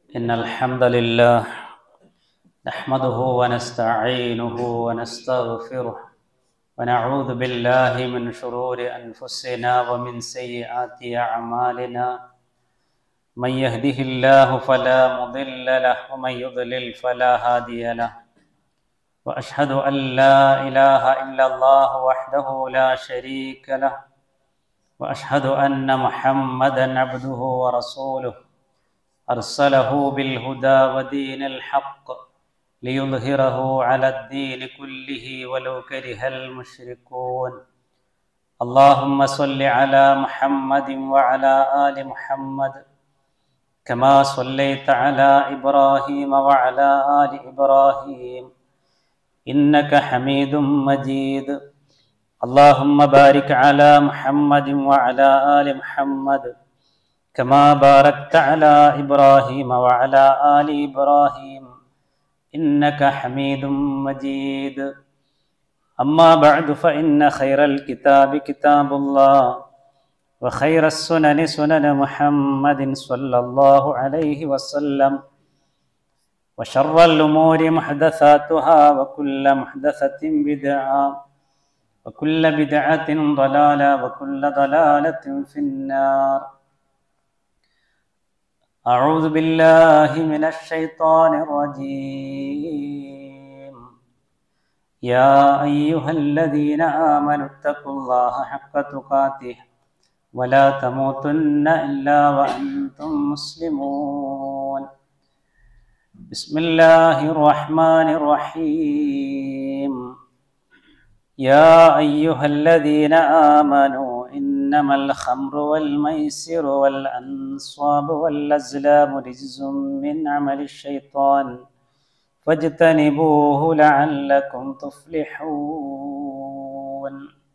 إن الحمد لله نحمده ونستعينه ونستغفره ونعوذ بالله من شرور أنفسنا ومن سيئات أعمالنا من يهده الله فلا مضل له ومن يضلل فلا هادي له وأشهد أن لا إله إلا الله وحده لا شريك له وأشهد أن محمدا عبده ورسوله أرسله بالهدى ودين الحق ليظهره على الدين كله ولو كره المشركون اللهم صل على محمد وعلى آل محمد كما صليت على إبراهيم وعلى آل إبراهيم إنك حميد مجيد اللهم بارك على محمد وعلى آل محمد كما باركت على إبراهيم وعلى آل إبراهيم إنك حميد مجيد أما بعد فإن خير الكتاب كتاب الله وخير السنن سنن محمد صلى الله عليه وسلم وشر الأمور محدثاتها وكل محدثة بدعة وكل بدعة ضلالة وكل ضلالة في النار أعوذ بالله من الشيطان الرجيم يا أيها الذين آمنوا اتقوا الله حق تقاته ولا تموتن إلا وأنتم مسلمون بسم الله الرحمن الرحيم يا أيها الذين آمنوا إنما الخمر والميسر والأنصاب والأزلام رجز من عمل الشيطان فاجتنبوه لعلكم تفلحون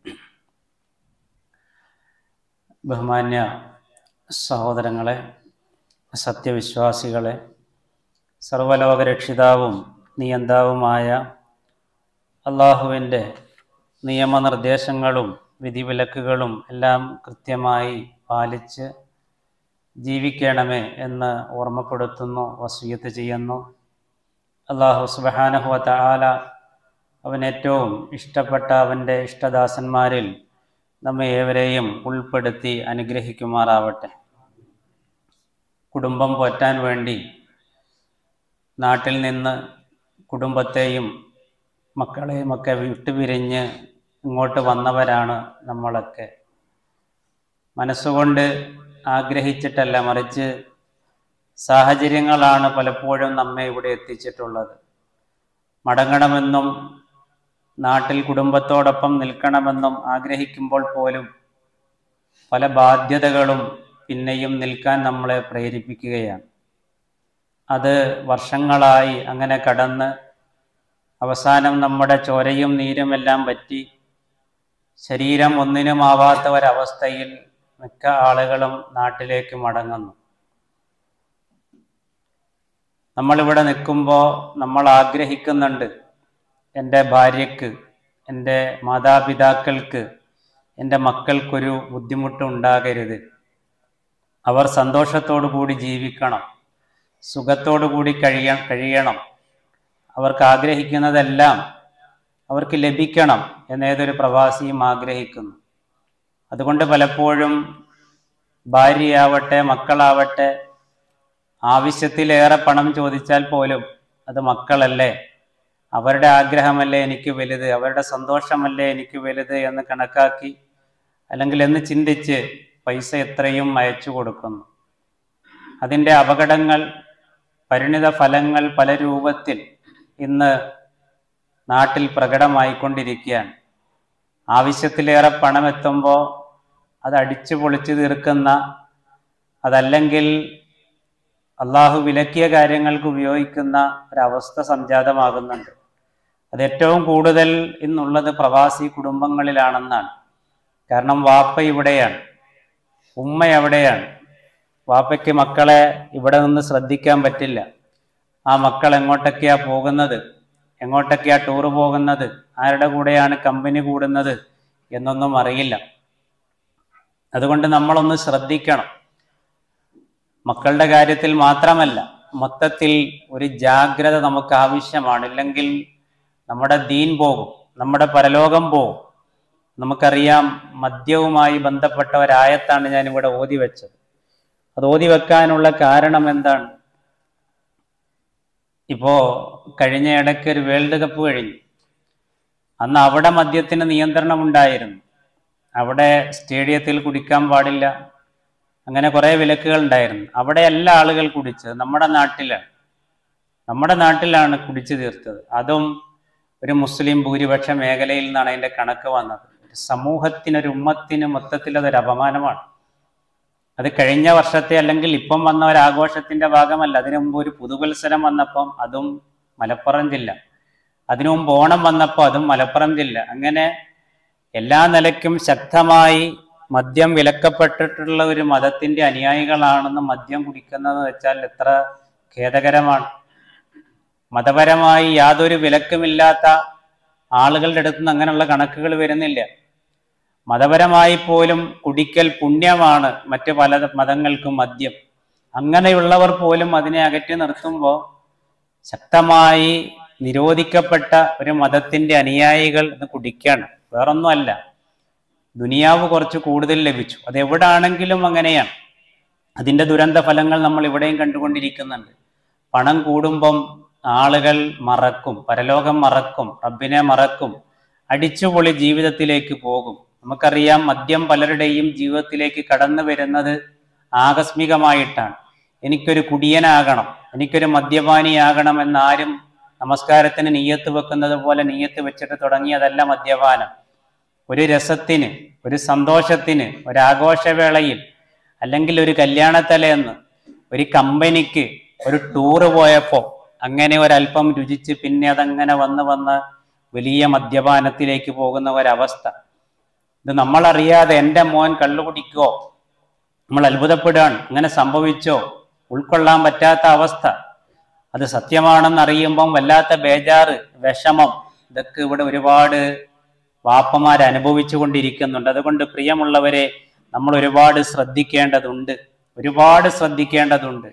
ബഹുമാന്യ സഹോദരങ്ങളെ സത്യവിശ്വാസികളെ സർവലോകരക്ഷിതാവും നിയന്താവുമായ അള്ളാഹുവിൻ്റെ നിയമനിർദ്ദേശങ്ങളും വിധിവിലക്കുകളും എല്ലാം കൃത്യമായി പാലിച്ച് ജീവിക്കണമേ എന്ന് ഓർമ്മപ്പെടുത്തുന്നു വസൂയത്ത് ചെയ്യുന്നു അള്ളാഹു സുബഹാനഹുവത്ത ആല അവൻ ഏറ്റവും ഇഷ്ടപ്പെട്ട അവൻ്റെ ഇഷ്ടദാസന്മാരിൽ നമ്മെ ഏവരെയും ഉൾപ്പെടുത്തി അനുഗ്രഹിക്കുമാറാവട്ടെ കുടുംബം പോറ്റാൻ വേണ്ടി നാട്ടിൽ നിന്ന് കുടുംബത്തെയും മക്കളെയും ഒക്കെ വിട്ടുപിരിഞ്ഞ് ഇങ്ങോട്ട് വന്നവരാണ് നമ്മളൊക്കെ മനസ്സുകൊണ്ട് ആഗ്രഹിച്ചിട്ടല്ല മറിച്ച് സാഹചര്യങ്ങളാണ് പലപ്പോഴും നമ്മെ ഇവിടെ എത്തിച്ചിട്ടുള്ളത് മടങ്ങണമെന്നും നാട്ടിൽ കുടുംബത്തോടൊപ്പം നിൽക്കണമെന്നും ആഗ്രഹിക്കുമ്പോൾ പോലും പല ബാധ്യതകളും പിന്നെയും നിൽക്കാൻ നമ്മളെ പ്രേരിപ്പിക്കുകയാണ് അത് വർഷങ്ങളായി അങ്ങനെ കടന്ന് അവസാനം നമ്മുടെ ചോരയും നീരുമെല്ലാം പറ്റി ശരീരം ഒന്നിനുമാവാത്ത ഒരവസ്ഥയിൽ മിക്ക ആളുകളും നാട്ടിലേക്ക് മടങ്ങുന്നു നമ്മളിവിടെ നിൽക്കുമ്പോൾ നമ്മൾ ആഗ്രഹിക്കുന്നുണ്ട് എൻ്റെ ഭാര്യയ്ക്ക് എൻ്റെ മാതാപിതാക്കൾക്ക് എൻ്റെ മക്കൾക്കൊരു ബുദ്ധിമുട്ടുണ്ടാകരുത് അവർ സന്തോഷത്തോടു കൂടി ജീവിക്കണം സുഖത്തോടു കൂടി കഴിയ കഴിയണം അവർക്ക് ആഗ്രഹിക്കുന്നതെല്ലാം അവർക്ക് ലഭിക്കണം എന്നേതൊരു പ്രവാസിയും ആഗ്രഹിക്കുന്നു അതുകൊണ്ട് പലപ്പോഴും ഭാര്യയാവട്ടെ മക്കളാവട്ടെ ആവശ്യത്തിലേറെ പണം ചോദിച്ചാൽ പോലും അത് മക്കളല്ലേ അവരുടെ ആഗ്രഹമല്ലേ എനിക്ക് വലുത് അവരുടെ സന്തോഷമല്ലേ എനിക്ക് വലുത് എന്ന് കണക്കാക്കി അല്ലെങ്കിൽ എന്ന് ചിന്തിച്ച് പൈസ എത്രയും അയച്ചു കൊടുക്കുന്നു അതിൻ്റെ അപകടങ്ങൾ പരിണിത ഫലങ്ങൾ പല രൂപത്തിൽ ഇന്ന് നാട്ടിൽ പ്രകടമായിക്കൊണ്ടിരിക്കുകയാണ് ആവശ്യത്തിലേറെ പണം എത്തുമ്പോൾ അത് അടിച്ചു പൊളിച്ചു തീർക്കുന്ന അതല്ലെങ്കിൽ അള്ളാഹു വിലക്കിയ കാര്യങ്ങൾക്ക് ഉപയോഗിക്കുന്ന ഒരവസ്ഥ സംജാതമാകുന്നുണ്ട് അത് ഏറ്റവും കൂടുതൽ ഇന്നുള്ളത് പ്രവാസി കുടുംബങ്ങളിലാണെന്നാണ് കാരണം വാപ്പ ഇവിടെയാണ് ഉമ്മ എവിടെയാണ് വാപ്പയ്ക്ക് മക്കളെ ഇവിടെ നിന്ന് ശ്രദ്ധിക്കാൻ പറ്റില്ല ആ മക്കൾ എങ്ങോട്ടൊക്കെയാ പോകുന്നത് എങ്ങോട്ടൊക്കെയാ ടൂറ് പോകുന്നത് ആരുടെ കൂടെയാണ് കമ്പനി കൂടുന്നത് എന്നൊന്നും അറിയില്ല അതുകൊണ്ട് നമ്മളൊന്ന് ശ്രദ്ധിക്കണം മക്കളുടെ കാര്യത്തിൽ മാത്രമല്ല മൊത്തത്തിൽ ഒരു ജാഗ്രത നമുക്ക് ആവശ്യമാണ് ഇല്ലെങ്കിൽ നമ്മുടെ ദീൻ പോകും നമ്മുടെ പരലോകം പോകും നമുക്കറിയാം മദ്യവുമായി ബന്ധപ്പെട്ട ഒരായത്താണ് ഞാൻ ഇവിടെ ഓതി വെച്ചത് അത് ഓതി വെക്കാനുള്ള കാരണം എന്താണ് ഇപ്പോ കഴിഞ്ഞ ഇടയ്ക്ക് ഒരു വേൾഡ് കപ്പ് കഴിഞ്ഞു അന്ന് അവിടെ മദ്യത്തിന് നിയന്ത്രണം ഉണ്ടായിരുന്നു അവിടെ സ്റ്റേഡിയത്തിൽ കുടിക്കാൻ പാടില്ല അങ്ങനെ കുറേ വിലക്കുകൾ ഉണ്ടായിരുന്നു അവിടെ എല്ലാ ആളുകൾ കുടിച്ചത് നമ്മുടെ നാട്ടിലാണ് നമ്മുടെ നാട്ടിലാണ് കുടിച്ചു തീർത്തത് അതും ഒരു മുസ്ലിം ഭൂരിപക്ഷ മേഖലയിൽ നിന്നാണ് അതിന്റെ കണക്ക് വന്നത് ഒരു സമൂഹത്തിന് ഒരു ഉമ്മത്തിന് മൊത്തത്തിൽ അതൊരു അപമാനമാണ് അത് കഴിഞ്ഞ വർഷത്തെ അല്ലെങ്കിൽ ഇപ്പം വന്ന ഒരു ആഘോഷത്തിന്റെ ഭാഗമല്ല അതിനു മുമ്പ് ഒരു പുതുവത്സരം വന്നപ്പം അതും മലപ്പുറം ജില്ല അതിനു മുമ്പ് ഓണം വന്നപ്പോൾ അതും മലപ്പുറം ജില്ല അങ്ങനെ എല്ലാ നിലയ്ക്കും ശക്തമായി മദ്യം വിലക്കപ്പെട്ടിട്ടുള്ള ഒരു മതത്തിന്റെ അനുയായികളാണെന്ന് മദ്യം കുടിക്കുന്നത് വെച്ചാൽ എത്ര ഖേദകരമാണ് മതപരമായി യാതൊരു വിലക്കുമില്ലാത്ത ആളുകളുടെ അടുത്ത് നിന്ന് അങ്ങനെയുള്ള കണക്കുകൾ വരുന്നില്ല മതപരമായി പോലും കുടിക്കൽ പുണ്യമാണ് മറ്റ് പല മതങ്ങൾക്കും മദ്യം അങ്ങനെയുള്ളവർ പോലും അതിനെ അകറ്റി നിർത്തുമ്പോൾ ശക്തമായി നിരോധിക്കപ്പെട്ട ഒരു മതത്തിന്റെ അനുയായികൾ ഇത് കുടിക്കാണ് വേറൊന്നുമല്ല ദുനിയാവ് കുറച്ച് കൂടുതൽ ലഭിച്ചു അത് എവിടാണെങ്കിലും അങ്ങനെയാണ് അതിന്റെ ദുരന്ത ഫലങ്ങൾ നമ്മൾ ഇവിടെയും കണ്ടുകൊണ്ടിരിക്കുന്നുണ്ട് പണം കൂടുമ്പം ആളുകൾ മറക്കും പരലോകം മറക്കും റബ്ബിനെ മറക്കും അടിച്ചുപൊളി ജീവിതത്തിലേക്ക് പോകും നമുക്കറിയാം മദ്യം പലരുടെയും ജീവിതത്തിലേക്ക് കടന്നു വരുന്നത് ആകസ്മികമായിട്ടാണ് എനിക്കൊരു കുടിയനാകണം എനിക്കൊരു മദ്യപാനിയാകണം എന്നാരും നമസ്കാരത്തിന് നീയത്ത് വെക്കുന്നത് പോലെ നീയത്ത് വെച്ചിട്ട് തുടങ്ങിയതല്ല മദ്യപാനം ഒരു രസത്തിന് ഒരു സന്തോഷത്തിന് ഒരു ആഘോഷവേളയിൽ അല്ലെങ്കിൽ ഒരു കല്യാണത്തലേന്ന് ഒരു കമ്പനിക്ക് ഒരു ടൂറ് പോയപ്പോൾ അങ്ങനെ ഒരല്പം രുചിച്ച് പിന്നെ അതങ്ങനെ വന്ന് വന്ന് വലിയ മദ്യപാനത്തിലേക്ക് പോകുന്ന ഒരവസ്ഥ ഇത് നമ്മളറിയാതെ എൻ്റെ മോൻ കള്ളു കുടിക്കോ നമ്മൾ അത്ഭുതപ്പെടുകയാണ് അങ്ങനെ സംഭവിച്ചോ ഉൾക്കൊള്ളാൻ പറ്റാത്ത അവസ്ഥ അത് സത്യമാണെന്ന് അറിയുമ്പം വല്ലാത്ത ബേജാറ് വിഷമം ഇതൊക്കെ ഇവിടെ ഒരുപാട് വാപ്പമാർ അനുഭവിച്ചു കൊണ്ടിരിക്കുന്നുണ്ട് അതുകൊണ്ട് പ്രിയമുള്ളവരെ നമ്മൾ ഒരുപാട് ശ്രദ്ധിക്കേണ്ടതുണ്ട് ഒരുപാട് ശ്രദ്ധിക്കേണ്ടതുണ്ട്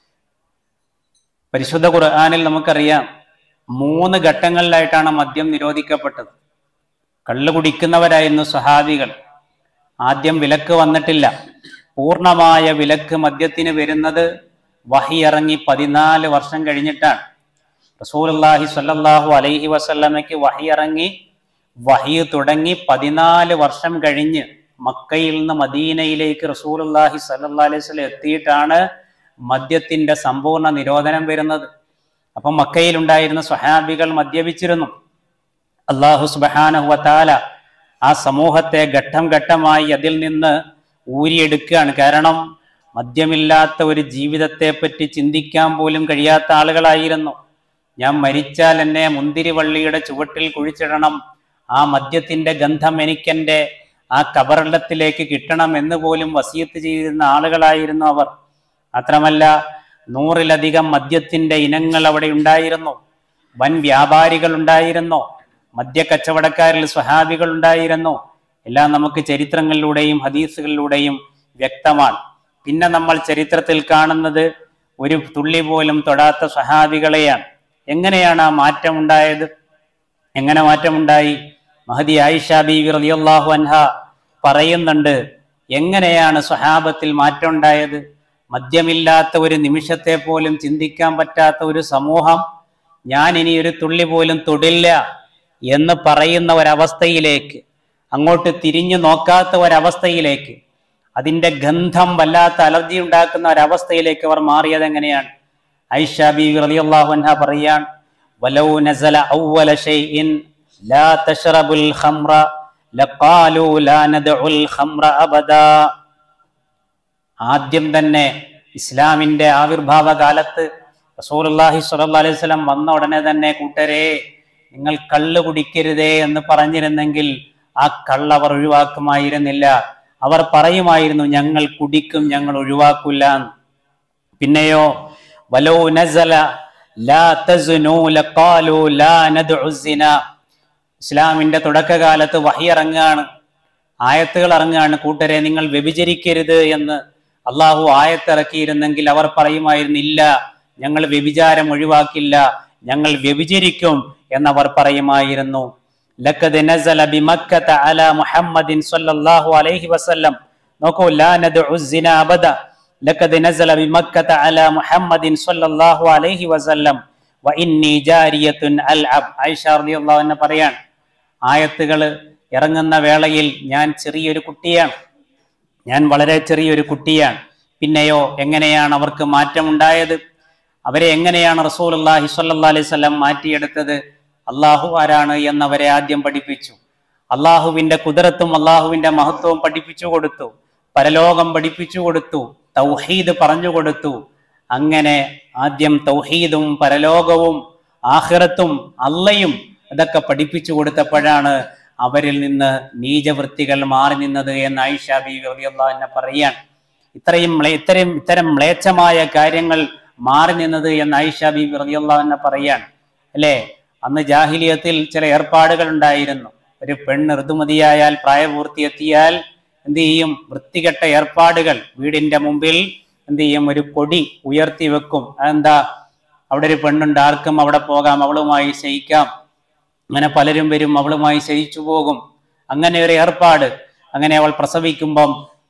പരിശുദ്ധ ഖുർആാനിൽ നമുക്കറിയാം മൂന്ന് ഘട്ടങ്ങളിലായിട്ടാണ് മദ്യം നിരോധിക്കപ്പെട്ടത് കള്ളു കുടിക്കുന്നവരായിരുന്നു സഹാബികൾ ആദ്യം വിലക്ക് വന്നിട്ടില്ല പൂർണ്ണമായ വിലക്ക് മദ്യത്തിന് വരുന്നത് വഹി ഇറങ്ങി പതിനാല് വർഷം കഴിഞ്ഞിട്ടാണ് റസൂലുള്ളാഹി സ്വല്ലല്ലാഹു അലൈഹി വസല്ലമയ്ക്ക് വഹി ഇറങ്ങി വഹി തുടങ്ങി പതിനാല് വർഷം കഴിഞ്ഞ് മക്കയിൽ നിന്ന് മദീനയിലേക്ക് റസൂലുള്ളാഹി സ്വല്ലല്ലാഹു അലൈഹി വസല്ലം എത്തിയിട്ടാണ് മദ്യത്തിന്റെ സമ്പൂർണ്ണ നിരോധനം വരുന്നത് അപ്പം മക്കയിൽ ഉണ്ടായിരുന്ന സ്വഹാബികൾ മദ്യപിച്ചിരുന്നു അള്ളാഹു സുബ്ഹാനഹു വതആല ആ സമൂഹത്തെ ഘട്ടം ഘട്ടമായി അതിൽ നിന്ന് ഊരിയെടുക്കുകയാണ് കാരണം മദ്യമില്ലാത്ത ഒരു ജീവിതത്തെ പറ്റി ചിന്തിക്കാൻ പോലും കഴിയാത്ത ആളുകളായിരുന്നു ഞാൻ മരിച്ചാൽ എന്നെ മുന്തിരിവള്ളിയുടെ ചുവട്ടിൽ കുഴിച്ചിടണം ആ മദ്യത്തിന്റെ ഗന്ധം എനിക്കെന്റെ ആ കബറിടത്തിലേക്ക് കിട്ടണം എന്ന് പോലും വസീത്ത് ചെയ്തിരുന്ന ആളുകളായിരുന്നു അവർ മാത്രമല്ല നൂറിലധികം മദ്യത്തിന്റെ ഇനങ്ങൾ അവിടെ ഉണ്ടായിരുന്നു വൻ വ്യാപാരികൾ ഉണ്ടായിരുന്നു മദ്യക്കച്ചവടക്കാരിൽ സ്വഹാബികൾ ഉണ്ടായിരുന്നു എല്ലാം നമുക്ക് ചരിത്രങ്ങളിലൂടെയും ഹദീസുകളിലൂടെയും വ്യക്തമാണ് പിന്നെ നമ്മൾ ചരിത്രത്തിൽ കാണുന്നത് ഒരു തുള്ളി പോലും തൊടാത്ത സ്വഹാബികളെയാണ് എങ്ങനെയാണ് ആ മാറ്റം ഉണ്ടായത് എങ്ങനെ മാറ്റമുണ്ടായി മഹദി ആയിഷ ബീവി റളിയല്ലാഹു അൻഹ പറയുന്നുണ്ട് എങ്ങനെയാണ് സ്വഹാബത്തിൽ മാറ്റം ഉണ്ടായത് മദ്യമില്ലാത്ത ഒരു നിമിഷത്തെ പോലും ചിന്തിക്കാൻ പറ്റാത്ത ഒരു സമൂഹം ഞാൻ ഇനി ഒരു തുള്ളി പോലും തൊടില്ല എന്ന് പറയുന്ന ഒരവസ്ഥയിലേക്ക് അങ്ങോട്ട് തിരിഞ്ഞു നോക്കാത്ത ഒരവസ്ഥയിലേക്ക് അതിന്റെ ഗന്ധം വല്ലാത്ത അലർജി ഉണ്ടാക്കുന്ന ഒരവസ്ഥയിലേക്ക് അവർ മാറിയത് എങ്ങനെയാണ് ഐഷ ബീവി റളിയല്ലാഹു അൻഹ പറയാൻ വലൗ നസല അവ്വല ഷൈഇൻ ലാ തശ്റബുൽ ഖംറ ലഖാലു ലാ നദ്ഉൽ ഖംറ അബദാ ആദ്യം തന്നെ ഇസ്ലാമിന്റെ ആവിർഭാവ കാലത്ത് റസൂലുള്ളാഹി സ്വല്ലല്ലാഹു അലൈഹി വസല്ലം വന്ന ഉടനെ തന്നെ കൂട്ടരെ നിങ്ങൾ കള്ള് കുടിക്കരുതേ എന്ന് പറഞ്ഞിരുന്നെങ്കിൽ ആ കള്ള് അവർ ഒഴിവാക്കുമായിരുന്നില്ല അവർ പറയുമായിരുന്നു ഞങ്ങൾ കുടിക്കും ഞങ്ങൾ ഒഴിവാക്കില്ല പിന്നെയോ വലോ നസല ലാ തസ്നു ലഖാലു ലാ നദ്ഉ സിന ഇസ്ലാമിന്റെ തുടക്കകാലത്ത് വഹി ഇറങ്ങാണ് ആയത്തുകൾ ഇറങ്ങാണ് കൂട്ടരെ നിങ്ങൾ വ്യഭിചരിക്കരുത് എന്ന് അള്ളാഹു ആയത്തിറക്കിയിരുന്നെങ്കിൽ അവർ പറയുമായിരുന്നു ഇല്ല ഞങ്ങൾ വ്യഭിചാരം ഒഴിവാക്കില്ല ഞങ്ങൾ വ്യഭിചരിക്കും എന്നവർ പറയുമായിരുന്നു ലഖദ് നസല ബിമക്കത അല മുഹമ്മദിൻ സ്വല്ലല്ലാഹു അലൈഹി വസല്ലം നോക്കൂ ലാ നദ്ഉ സിന അബദ ലഖദ് നസല ബിമക്കത അല മുഹമ്മദിൻ സ്വല്ലല്ലാഹു അലൈഹി വസല്ലം വ ഇന്നി ജാരിയത്തുൻ അൽഅബ് ആയിഷ റളിയല്ലാഹു അൻഹ പറയാൻ ആയത്തുകൾ ഇറങ്ങുന്ന വേളയിൽ ഞാൻ ചെറിയൊരു കുട്ടിയാണ് ഞാൻ വളരെ ചെറിയൊരു കുട്ടിയാണ് പിന്നെയോ എങ്ങനെയാണ് അവർക്ക് മാറ്റമുണ്ടായത് അവരെ എങ്ങനെയാണ് റസൂലുള്ളാഹി സ്വല്ലല്ലാഹി അലൈഹി വസല്ലം മാറ്റിയെടുത്തത് അള്ളാഹു ആരാണ് എന്നവരെ ആദ്യം പഠിപ്പിച്ചു അള്ളാഹുവിന്റെ കുതിരത്തും അള്ളാഹുവിന്റെ മഹത്വവും പഠിപ്പിച്ചു കൊടുത്തു പരലോകം പഠിപ്പിച്ചു കൊടുത്തു തൗഹീദ് പറഞ്ഞു കൊടുത്തു അങ്ങനെ ആദ്യം തൗഹീദും പരലോകവും ആഖിറത്തും അള്ളയും ഇതൊക്കെ പഠിപ്പിച്ചു കൊടുത്തപ്പോഴാണ് അവരിൽ നിന്ന് നീചവൃത്തികൾ മാറി നിന്നത് എന്ന് ആയിഷ ബീവി റളിയല്ലാഹു അൻഹ പറയാൻ ഇത്രയും മ്ലേ- ഇത്തരം ഇത്തരം മ്ലേച്ഛമായ കാര്യങ്ങൾ മാറി നിന്നത് എന്ന് ആയിഷ ബീബി റളിയല്ലാഹു അൻഹ പറയാൻ അല്ലേ അന്ന് ജാഹിലിയത്തിൽ ചില ഏർപ്പാടുകൾ ഉണ്ടായിരുന്നു ഒരു പെണ്ണ് ഋതുമതിയായാൽ പ്രായപൂർത്തിയെത്തിയാൽ എന്ത് ചെയ്യും വൃത്തികെട്ട ഏർപ്പാടുകൾ വീടിന്റെ മുമ്പിൽ എന്ത് ചെയ്യും ഒരു കൊടി ഉയർത്തി വെക്കും അതെന്താ അവിടെ ഒരു പെണ്ണുണ്ട് ആർക്കും അവിടെ പോകാം അവളുമായി ശയിക്കാം അങ്ങനെ പലരും വരും അവളുമായി ശയിച്ചു പോകും അങ്ങനെ ഒരു ഏർപ്പാട് അങ്ങനെ അവൾ പ്രസവിക്കുമ്പം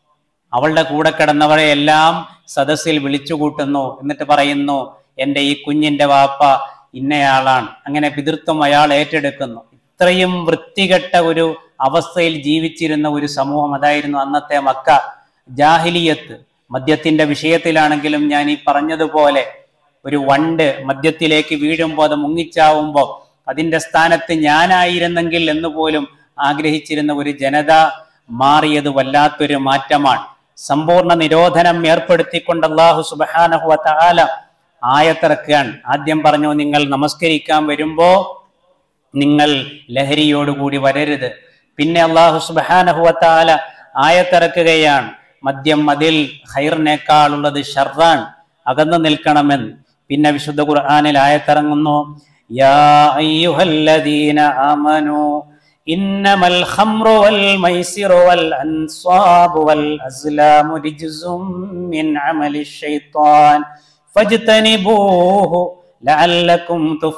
അവളുടെ കൂടെ കിടന്നവരെ എല്ലാം സദസ്സിൽ വിളിച്ചു കൂട്ടുന്നു എന്നിട്ട് പറയുന്നു എൻ്റെ ഈ കുഞ്ഞിന്റെ വാപ്പ ഇന്നയാളാണ് അങ്ങനെ പിതൃത്വം അയാൾ ഏറ്റെടുക്കുന്നു ഇത്രയും വൃത്തികെട്ട ഒരു അവസ്ഥയിൽ ജീവിച്ചിരുന്ന ഒരു സമൂഹം അതായിരുന്നു അന്നത്തെ മക്ക ജാഹിലിയത്ത് മദ്യത്തിന്റെ വിഷയത്തിലാണെങ്കിലും ഞാൻ ഈ പറഞ്ഞതുപോലെ ഒരു വണ്ട് മദ്യത്തിലേക്ക് വീഴുമ്പോൾ അത് മുങ്ങിച്ചാവുമ്പോൾ അതിന്റെ സ്ഥാനത്ത് ഞാനായിരുന്നെങ്കിൽ എന്ന് പോലും ആഗ്രഹിച്ചിരുന്ന ഒരു ജനത മാറിയത് വല്ലാത്തൊരു മാറ്റമാണ് സമ്പൂർണ്ണ നിരോധനം ഏർപ്പെടുത്തിക്കൊണ്ട് അള്ളാഹു സുബാനഹു താല ആയത്തിറക്കുകയാണ് ആദ്യം പറഞ്ഞു നിങ്ങൾ നമസ്കരിക്കാൻ വരുമ്പോ നിങ്ങൾ ലഹരിയോടുകൂടി വരരുത് പിന്നെ അള്ളാഹു സുബാനഹുവത്താല ആയത്തിറക്കുകയാണ് മദ്യം അതിൽ ഹൈറിനേക്കാളുള്ളത് ഷർറാൻ അകന്നു നിൽക്കണമെന്ന് പിന്നെ വിശുദ്ധ ഖുർആാനിൽ ആയത്തിറങ്ങുന്നു യാ അയ്യുഹല്ലദീന ആമനു إنما الخمر والميسر والأنصاب والأزلام رجز من عمل الشيطان فاجتنبوه لعلكم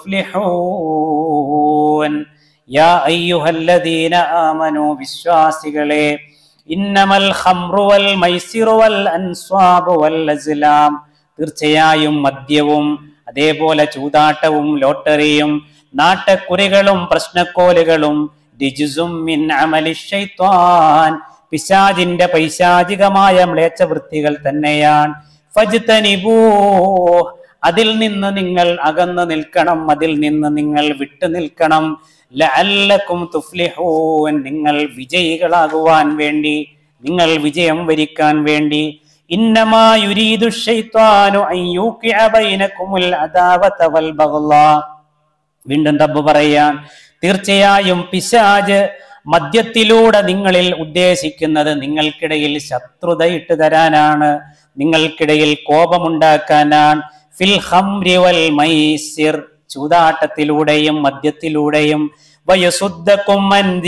تفلحون يا أيها الذين آمنوا بالشاسقلي إنما الخمر والميسر والأنصاب والأزلام തീർച്ചയായും മദ്യവും അതേപോലെ ചൂതാട്ടവും ലോട്ടറിയും നാട്ടക്കുറികളും പ്രശ്നക്കോലുകളും രിജുസും മിൻ അമലി ശൈത്വാൻ പിശാജിന്റെ പൈശാചികമായ മ്ലേച്ഛവൃത്തികൾ തന്നെയാണ് ഫജ്തനിബൂ അതിൽ നിന്ന് നിങ്ങൾ അകന്നു നിൽക്കണം അതിൽ നിന്ന് നിങ്ങൾ വിട്ടു നിൽക്കണം ലഅല്ലക്കും തുഫ്ലിഹൂൻ നിങ്ങൾ വിജയികളാകുവാൻ വേണ്ടി നിങ്ങൾ വിജയം വരിക്കാൻ വേണ്ടി ഇന്നമാ യുരീദു ശൈത്വാനു അൻ യൂഖിഅ ബൈനകുമുൽ അദാവത വൽ ബഗ്ളാ വീണ്ടും റബ്ബ് പറയാൻ തീർച്ചയായും പിശാജ് മദ്യത്തിലൂടെ നിങ്ങളിൽ ഉദ്ദേശിക്കുന്നത് നിങ്ങൾക്കിടയിൽ ശത്രുത ഇട്ട് തരാനാണ് നിങ്ങൾക്കിടയിൽ കോപമുണ്ടാക്കാനാണ് ഫിൽ ഹംരി വൽ മൈസിർ ചൂതാട്ടത്തിലൂടെയും മദ്യത്തിലൂടെയും വയസുദ്ധക്കും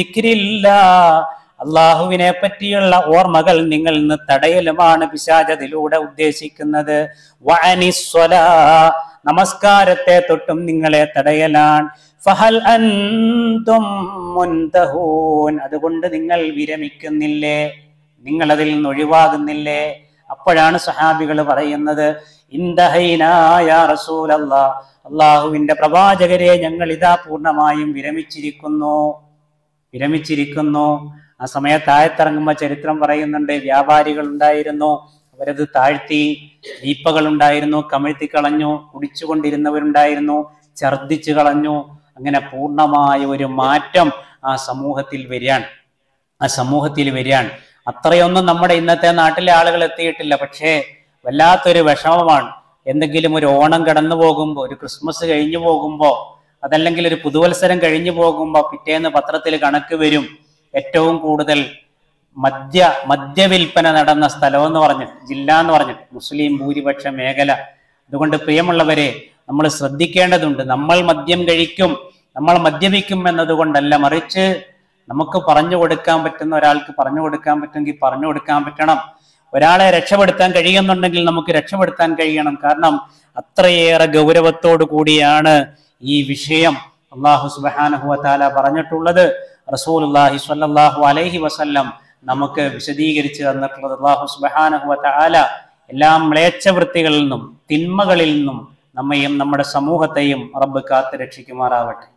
അള്ളാഹുവിനെ പറ്റിയുള്ള ഓർമ്മകൾ നിങ്ങളിൽ നിന്ന് തടയലുമാണ് പിശാചതിലൂടെ ഉദ്ദേശിക്കുന്നത് വഅനിസ്വലാ നമസ്കാരത്തെ തൊട്ടും നിങ്ങളെ തടയലാണ് ഫഹൽ അൻതും മുൻതഹൂൻ അതുകൊണ്ട് നിങ്ങൾ വിരമിക്കുന്നില്ലേ നിങ്ങൾ അതിൽ നിന്ന് ഒഴിവാകുന്നില്ലേ അപ്പോഴാണ് സഹാബികൾ പറയുന്നത് ഇന്ദഹൈനായ റസൂലല്ലാ അള്ളാഹുവിന്റെ പ്രവാചകരെ ഞങ്ങൾ ഇതാ പൂർണ്ണമായും വിരമിച്ചിരിക്കുന്നു വിരമിച്ചിരിക്കുന്നു ആ സമയത്ത് ആയത്തിറങ്ങുമ്പോൾ ചരിത്രം പറയുന്നുണ്ട് വ്യാപാരികൾ ഉണ്ടായിരുന്നു അവരത് താഴ്ത്തി ദീപ്പകൾ ഉണ്ടായിരുന്നു കമിഴ്ത്തി കളഞ്ഞു കുടിച്ചുകൊണ്ടിരുന്നവരുണ്ടായിരുന്നു ഛർദിച്ചു കളഞ്ഞു അങ്ങനെ പൂർണ്ണമായ ഒരു മാറ്റം ആ സമൂഹത്തിൽ വരികയാണ് ആ സമൂഹത്തിൽ വരികയാണ് അത്രയൊന്നും നമ്മുടെ ഇന്നത്തെ നാട്ടിലെ ആളുകൾ എത്തിയിട്ടില്ല പക്ഷേ വല്ലാത്തൊരു വിഷമമാണ് എന്തെങ്കിലും ഒരു ഓണം കടന്നു പോകുമ്പോൾ ഒരു ക്രിസ്മസ് കഴിഞ്ഞു പോകുമ്പോൾ അതല്ലെങ്കിൽ ഒരു പുതുവത്സരം കഴിഞ്ഞു പോകുമ്പോൾ പിറ്റേന്ന് പത്രത്തിൽ കണക്ക് വരും ഏറ്റവും കൂടുതൽ മദ്യ മദ്യവിൽപ്പന നടന്ന സ്ഥലം എന്ന് പറഞ്ഞിട്ട് ജില്ല എന്ന് പറഞ്ഞിട്ട് മുസ്ലിം ഭൂരിപക്ഷ മേഖല അതുകൊണ്ട് പ്രിയമുള്ളവരെ നമ്മൾ ശ്രദ്ധിക്കേണ്ടതുണ്ട് നമ്മൾ മദ്യം കഴിക്കും നമ്മൾ മദ്യപിക്കും എന്നതുകൊണ്ടല്ല മറിച്ച് നമുക്ക് പറഞ്ഞു കൊടുക്കാൻ പറ്റുന്ന ഒരാൾക്ക് പറഞ്ഞു കൊടുക്കാൻ പറ്റുമെങ്കിൽ പറഞ്ഞു കൊടുക്കാൻ പറ്റണം ഒരാളെ രക്ഷപ്പെടുത്താൻ കഴിയുന്നുണ്ടെങ്കിൽ നമുക്ക് രക്ഷപ്പെടുത്താൻ കഴിയണം കാരണം അത്രയേറെ ഗൗരവത്തോടു കൂടിയാണ് ഈ വിഷയം അള്ളാഹു സുബാനഹു താല പറഞ്ഞിട്ടുള്ളത് റസൂലുല്ലാഹി സ്വല്ലല്ലാഹു അലൈഹി വസല്ലം നമുക്ക് വിശദീകരിച്ച് തന്നിട്ടുള്ളത് അള്ളാഹു സുബാനഹു താല എല്ലാ മ്ലേച്ഛവൃത്തികളിൽ നിന്നും തിന്മകളിൽ നിന്നും നമ്മയും നമ്മുടെ സമൂഹത്തെയും റബ്ബ് കാത്ത് രക്ഷിക്കുമാറാവട്ടെ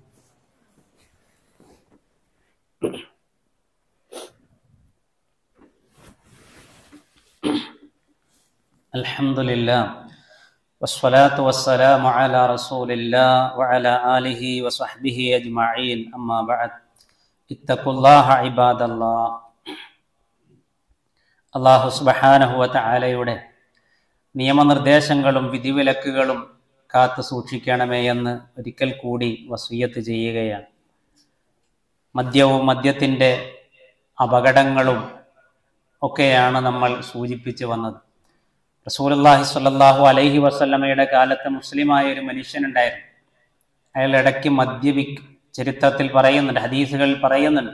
الحمد لله والصلاة والسلام على رسول الله وعلى آله وصحبه أجمعين أما بعد اتقوا الله عباد الله അള്ളാഹു സുബഹാനഹുവ താലയുടെ നിയമനിർദ്ദേശങ്ങളും വിധിവിലക്കുകളും കാത്തു സൂക്ഷിക്കണമേ എന്ന് ഒരിക്കൽ കൂടി വസൂയത്ത് ചെയ്യുകയാണ് മദ്യവും മദ്യത്തിൻ്റെ അപകടങ്ങളും ഒക്കെയാണ് നമ്മൾ സൂചിപ്പിച്ചു വന്നത് റസൂലുള്ളാഹി സ്വല്ലല്ലാഹു അലൈഹി വസല്ലമയുടെ കാലത്ത് മുസ്ലിമായ ഒരു മനുഷ്യനുണ്ടായിരുന്നു അയാൾ ഇടയ്ക്ക് മദ്യപിക്കും ചരിത്രത്തിൽ പറയുന്നുണ്ട് ഹദീസുകളിൽ പറയുന്നുണ്ട്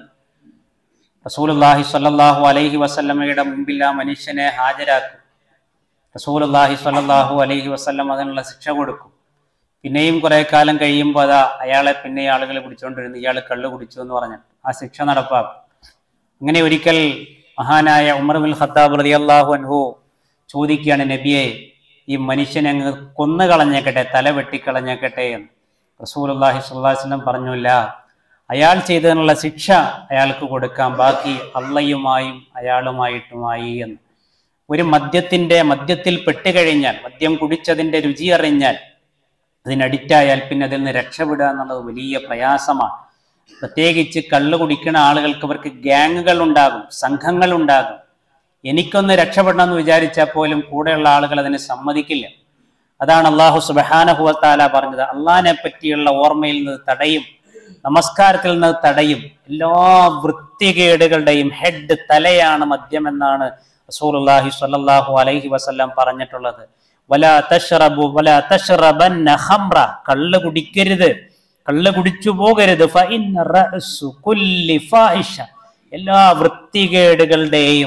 റസൂലുള്ളാഹി സ്വല്ലല്ലാഹു അലൈഹി വസല്ലമയുടെ മുമ്പിൽ ആ മനുഷ്യനെ ഹാജരാക്കും റസൂലുള്ളാഹി സ്വല്ലല്ലാഹു അലൈഹി വസല്ലം അതിനുള്ള ശിക്ഷ കൊടുക്കും പിന്നെയും കുറെ കാലം കഴിയുമ്പോൾ അതാ അയാളെ പിന്നെ ആളുകൾ പിടിച്ചുകൊണ്ടിരുന്നു ഇയാൾ കള്ളു കുടിച്ചു എന്ന് പറഞ്ഞിട്ട് ആ ശിക്ഷ നടപ്പാക്കും അങ്ങനെ ഒരിക്കൽ മഹാനായ ഉമർ ബിൻ ഖത്താബ് റളിയല്ലാഹു അൻഹു ചോദിക്കുകയാണ് നബിയെ ഈ മനുഷ്യനെ അങ്ങ് കൊന്നു കളഞ്ഞേക്കട്ടെ തല വെട്ടിക്കളഞ്ഞേക്കട്ടെ എന്ന് റസൂലുള്ളാഹി സ്വല്ലല്ലാഹു അലൈഹി വസല്ലം പറഞ്ഞില്ല അയാൾ ചെയ്തതിനുള്ള ശിക്ഷ അയാൾക്ക് കൊടുക്കാം ബാക്കി അള്ളയുമായും അയാളുമായിട്ടുമായി എന്ന് ഒരു മദ്യത്തിന്റെ മദ്യത്തിൽ പെട്ടുകഴിഞ്ഞാൽ മദ്യം കുടിച്ചതിന്റെ രുചി അറിഞ്ഞാൽ അതിനഡിക്റ്റായാൽ പിന്നെ അതിൽ നിന്ന് രക്ഷപ്പെടുക എന്നുള്ളത് വലിയ പ്രയാസമാണ് പ്രത്യേകിച്ച് കള്ള് കുടിക്കുന്ന ആളുകൾക്ക് അവർക്ക് ഗ്യാങ്ങുകൾ ഉണ്ടാകും സംഘങ്ങൾ ഉണ്ടാകും എനിക്കൊന്ന് രക്ഷപ്പെടണം എന്ന് വിചാരിച്ചാൽ പോലും കൂടെയുള്ള ആളുകൾ അതിന് സമ്മതിക്കില്ല അതാണ് അള്ളാഹു സുബഹാനഹുവത്താല പറഞ്ഞത് അള്ളാഹിനെ പറ്റിയുള്ള ഓർമ്മയിൽ നിന്ന് തടയും നമസ്കാരത്തിൽ നിന്ന് തടയും എല്ലാ വൃത്തികേടുകളുടെയും ഹെഡ് തലയാണ് മദ്യം എന്നാണ് റസൂലുള്ളാഹി സ്വല്ലല്ലാഹു അലൈഹി വസല്ലം പറഞ്ഞിട്ടുള്ളത് വല തഷ്റബു വല തഷ്റബന്ന ഖംറ കള്ള് കുടിക്കരുത് കള്ള് കുടിച്ചു പോകരുത് ഫഇന്ന റഅസു കുല്ലി ഫാഹിഷ എല്ലാ വൃത്തികേടുകളുടെയും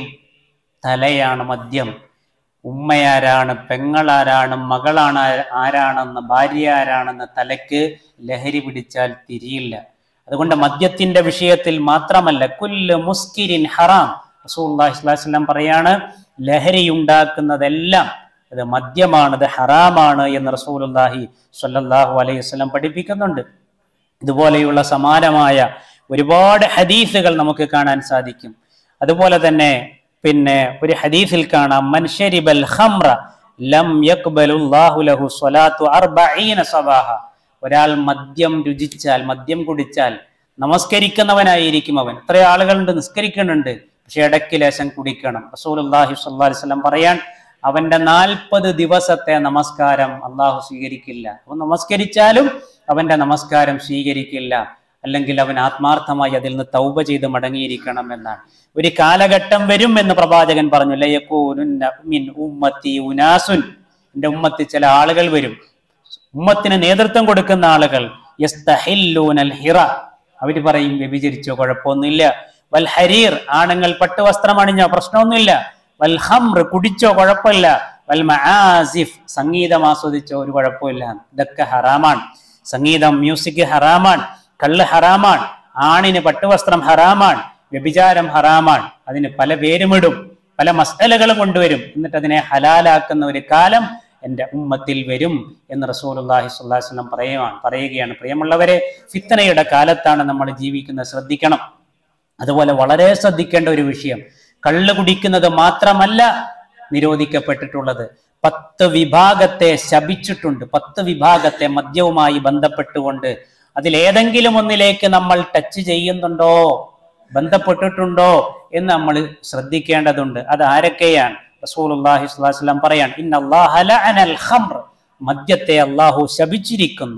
തലയാണ് മദ്യം ഉമ്മയാരാണ് പെങ്ങളാരാണ് മകളാണ് ആരാണെന്ന് ഭാര്യ ആരാണെന്ന് തലയ്ക്ക് ലഹരി പിടിച്ചാൽ തിരിയില്ല അതുകൊണ്ട് മദ്യത്തിന്റെ വിഷയത്തിൽ മാത്രമല്ല കുല്ല് മുസ്കിരിൻ ഹറാം റസൂല്ലാസ്ലാം പറയാണ് ലഹരി ഉണ്ടാക്കുന്നതെല്ലാം അത് മദ്യമാണ് അത് ഹറാമാണ് എന്ന് റസൂലുല്ലാഹി സ്വല്ലല്ലാഹു അലൈഹി വസല്ലം പഠിപ്പിക്കുന്നുണ്ട് ഇതുപോലെയുള്ള സമാനമായ ഒരുപാട് ഹദീസുകൾ നമുക്ക് കാണാൻ സാധിക്കും അതുപോലെ തന്നെ പിന്നെ ഒരു ഹദീസിൽ കാണാം മൻഷരിബൽ ഖംറ ലം യഖ്ബലുല്ലാഹു ലഹു സ്വലാത്തു അർബഈന സബാഹ ഒരാൾ മദ്യം രുചിച്ചാൽ മദ്യം കുടിച്ചാൽ നമസ്കരിക്കുന്നവനായിരിക്കും അവൻ എത്ര ആളുകളുണ്ട് നിസ്കരിക്കുന്നുണ്ട് പക്ഷെ ഇടയ്ക്ക് ലേശം കുടിക്കണം റസൂലുള്ളാഹി സ്വല്ലല്ലാഹി അലൈഹി വസല്ലം പറയാൻ അവന്റെ നാൽപ്പത് ദിവസത്തെ നമസ്കാരം അള്ളാഹു സ്വീകരിക്കില്ല അവൻ നമസ്കരിച്ചാലും അവന്റെ നമസ്കാരം സ്വീകരിക്കില്ല അല്ലെങ്കിൽ അവൻ ആത്മാർത്ഥമായി അതിൽ നിന്ന് തൗബ ചെയ്ത് മടങ്ങിയിരിക്കണം എന്നാണ് ഒരു കാലഘട്ടം വരും എന്ന് പ്രവാചകൻ പറഞ്ഞു ലയക്കൂനുന്ന മിൻ ഉമ്മത്തി ഉനാസുൻ എന്റെ ഉമ്മത്തി ചില ആളുകൾ വരും ഉമ്മത്തിന് നേതൃത്വം കൊടുക്കുന്ന ആളുകൾ യസ്തഹില്ലൂനൽ ഹിറ അവര് പറയും വ്യഭിചരിച്ചോ കുഴപ്പമൊന്നുമില്ല വൽ ഹരീർ ആണുങ്ങൾ പട്ടുവസ്ത്രം അണിഞ്ഞോ പ്രശ്നമൊന്നുമില്ല വൽ ഹംർ കുടിച്ചോ കുഴപ്പമില്ല വൽ മആസിഫ് സംഗീതം ആസ്വദിച്ചോ ഒരു കുഴപ്പമില്ല ഇതൊക്കെ ഹറാമാണ് സംഗീതം മ്യൂസിക് ഹറാമാണ് കള്ള് ഹറാമാണ് ആണിന് പട്ടുവസ്ത്രം ഹറാമാണ് വ്യഭിചാരം ഹറാമാണ് അതിന് പല പേരുമിടും പല മസലകളും കൊണ്ടുവരും എന്നിട്ട് അതിനെ ഹലാലാക്കുന്ന ഒരു കാലം എൻ്റെ ഉമ്മത്തിൽ വരും എന്ന് റസൂലുള്ളാഹി സ്വല്ലല്ലാഹി അലൈഹി വസല്ലം പറയുകയാണ് പറയുകയാണ് പ്രിയമുള്ളവരെ ഫിത്തനയുടെ കാലത്താണ് നമ്മൾ ജീവിക്കുന്നത് ശ്രദ്ധിക്കണം അതുപോലെ വളരെ ശ്രദ്ധിക്കേണ്ട ഒരു വിഷയം കള്ള് കുടിക്കുന്നത് മാത്രമല്ല നിരോധിക്കപ്പെട്ടിട്ടുള്ളത് പത്ത് വിഭാഗത്തെ ശപിച്ചിട്ടുണ്ട് പത്ത് വിഭാഗത്തെ മദ്യവുമായി ബന്ധപ്പെട്ടുകൊണ്ട് അതിലേതെങ്കിലും ഒന്നിലേക്ക് നമ്മൾ ടച്ച് ചെയ്യുന്നുണ്ടോ ബന്ധപ്പെട്ടിട്ടുണ്ടോ എന്ന് നമ്മൾ ശ്രദ്ധിക്കേണ്ടതുണ്ട് അത് ആരൊക്കെയാണ് റസൂലുള്ളാഹി സ്വല്ലല്ലാഹി അലൈഹി വസല്ലം പറയാൻ ഇന്നല്ലാഹ ലഅനൽ ഖംർ മദ്യത്തെ അള്ളാഹു ശപിച്ചിരിക്കുന്നു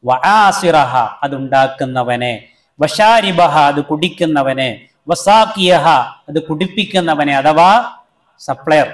വആസിറഹ അതുണ്ടാക്കുന്നവനെ വശാരിബഹ അത് കുടിക്കുന്നവനെ വസാക്കിയഹ അത് കുടിപ്പിക്കുന്നവനെ അഥവാ സപ്ലയർ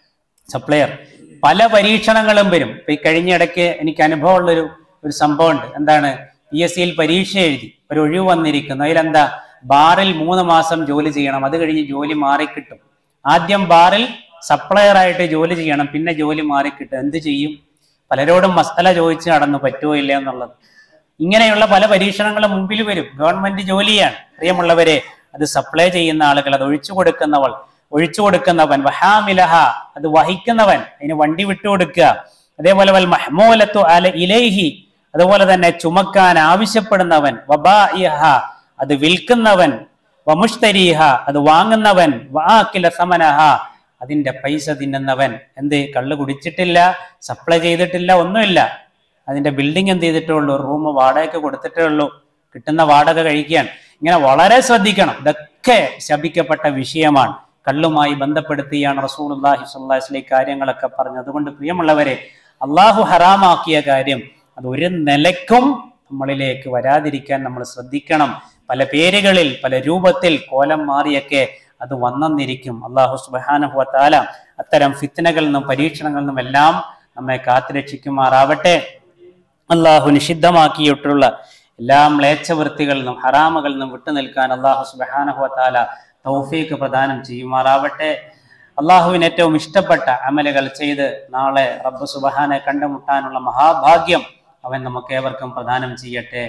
സപ്ലയർ പല പരീക്ഷണങ്ങളും വരും ഇപ്പൊ ഈ കഴിഞ്ഞ ഇടയ്ക്ക് എനിക്ക് അനുഭവമുള്ളൊരു ഒരു സംഭവമുണ്ട് എന്താണ് പി എസ് സിയിൽ പരീക്ഷ എഴുതി ഒരു ഒഴിവ് വന്നിരിക്കുന്നു അതിലെന്താ ബാറിൽ മൂന്ന് മാസം ജോലി ചെയ്യണം അത് കഴിഞ്ഞ് ജോലി മാറിക്കിട്ടും ആദ്യം ബാറിൽ സപ്ലയർ ആയിട്ട് ജോലി ചെയ്യണം പിന്നെ ജോലി മാറിക്കിട്ടും എന്ത് ചെയ്യും പലരോടും മസല ചോദിച്ച് നടന്നു പറ്റുമോ ഇല്ല എന്നുള്ളത് ഇങ്ങനെയുള്ള പല പരീക്ഷണങ്ങളും മുമ്പിൽ വരും ഗവൺമെന്റ് ജോലിയാണ് പ്രിയമുള്ളവരെ അത് സപ്ലൈ ചെയ്യുന്ന ആളുകൾ അത് ഒഴിച്ചു കൊടുക്കുന്നവൾ ഒഴിച്ചു കൊടുക്കുന്നവൻ വഹാമിലഹ അത് വഹിക്കുന്നവൻ അതിന് വണ്ടി വിട്ടുകൊടുക്കുക അതേപോലെ വൽ മഹ്മൂലത്തു അല ഇലൈഹി അതുപോലെ തന്നെ ചുമക്കാൻ ആവശ്യപ്പെടുന്നവൻ വബാഇഹ അത് വിൽക്കുന്നവൻ വമുഷ്തരീഹ അത് വാങ്ങുന്നവൻ വാക്കില സമനഹ അതിന്റെ പൈസ തിന്നുന്നവൻ എന്ത് കള്ള് കുടിച്ചിട്ടില്ല സപ്ലൈ ചെയ്തിട്ടില്ല ഒന്നുമില്ല അതിന്റെ ബിൽഡിംഗ് എന്ത് ചെയ്തിട്ടേ ഉള്ളൂ റൂം വാടകയ്ക്ക് കൊടുത്തിട്ടേ ഉള്ളൂ കിട്ടുന്ന വാടക കഴിക്കാൻ ഇങ്ങനെ വളരെ ശ്രദ്ധിക്കണം ഇതൊക്കെ ശപിക്കപ്പെട്ട വിഷയമാണ് കള്ളുമായി ബന്ധപ്പെടുത്തിയാണ് റസൂൽ അള്ളാഹി സ്വല്ലാസ്ലി കാര്യങ്ങളൊക്കെ പറഞ്ഞത് അതുകൊണ്ട് പ്രിയമുള്ളവരെ അള്ളാഹു ഹറാമാക്കിയ കാര്യം അത് ഒരു നിലക്കും നമ്മളിലേക്ക് വരാതിരിക്കാൻ നമ്മൾ ശ്രദ്ധിക്കണം പല പേരുകളിൽ പല രൂപത്തിൽ കോലം മാറിയൊക്കെ അത് വന്നെന്നിരിക്കും അള്ളാഹു സുബാനുഹുവത്താല അത്തരം ഫിത്തനകളിൽ നിന്നും പരീക്ഷണങ്ങളിൽ നിന്നും എല്ലാം നമ്മെ കാത്തുരക്ഷിക്കുമാറാവട്ടെ അള്ളാഹു നിഷിദ്ധമാക്കിയിട്ടുള്ള എല്ലാ മ്ലേച്ഛവൃത്തികളിൽ നിന്നും ഹറാമുകളിൽ നിന്നും വിട്ടുനിൽക്കാൻ അള്ളാഹു സുബാനഹുവത്താല തൗഫീക്ക് പ്രദാനം ചെയ്യുമാറാവട്ടെ അള്ളാഹുവിന് ഏറ്റവും ഇഷ്ടപ്പെട്ട അമലുകൾ ചെയ്ത് നാളെ റബ്ബ് സുബഹാനെ കണ്ടുമുട്ടാനുള്ള മഹാഭാഗ്യം അവൻ നമുക്ക് ഏവർക്കും പ്രദാനം ചെയ്യട്ടെ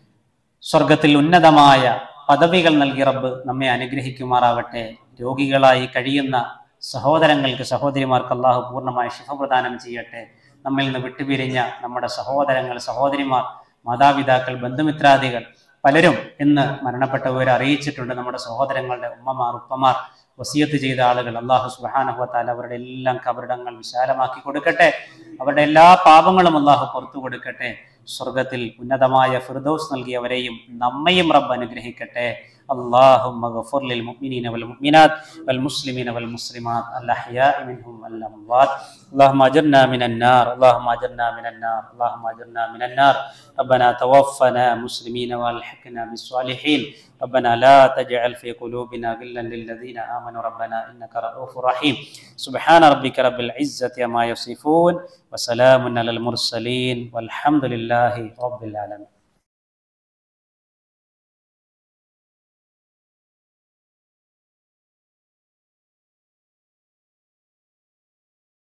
സ്വർഗത്തിൽ ഉന്നതമായ പദവികൾ നൽകി റബ്ബ് നമ്മെ അനുഗ്രഹിക്കുമാറാവട്ടെ രോഗികളായി കഴിയുന്ന സഹോദരങ്ങൾക്ക് സഹോദരിമാർക്ക് അള്ളാഹു പൂർണ്ണമായ ശിഫ പ്രദാനം ചെയ്യട്ടെ നമ്മിൽ നിന്ന് വിട്ടുപിരിഞ്ഞ നമ്മുടെ സഹോദരങ്ങൾ സഹോദരിമാർ മാതാപിതാക്കൾ ബന്ധുമിത്രാദികൾ പലരും ഇന്ന് മരണപ്പെട്ട വിവരം അറിയിച്ചിട്ടുണ്ട് നമ്മുടെ സഹോദരങ്ങളുടെ ഉമ്മമാർ ഉപ്പമാർ വസിയത്ത് ചെയ്ത ആളുകൾ അള്ളാഹു സുബാനഹുത്താൽ അവരുടെ എല്ലാം കബറിടങ്ങൾ വിശാലമാക്കി കൊടുക്കട്ടെ അവരുടെ എല്ലാ പാപങ്ങളും അള്ളാഹു പുറത്തു കൊടുക്കട്ടെ സ്വർഗത്തിൽ ഉന്നതമായ ഫിർദൌസ് നൽകിയവരെയും നമ്മയും റബ്ബ് അനുഗ്രഹിക്കട്ടെ اللهم اغفر للمؤمنين والمؤمنات والمسلمين والمسلمات الأحياء منهم والأموات اللهم أجرنا من النار اللهم أجرنا من النار اللهم أجرنا من النار ربنا توفنا مسلمين والحقنا بالصالحين ربنا لا تجعل في قلوبنا غلا للذين آمنوا ربنا إنك رؤوف رحيم سبحان ربك رب العزة ما يصفون وسلام على المرسلين والحمد لله رب العالمين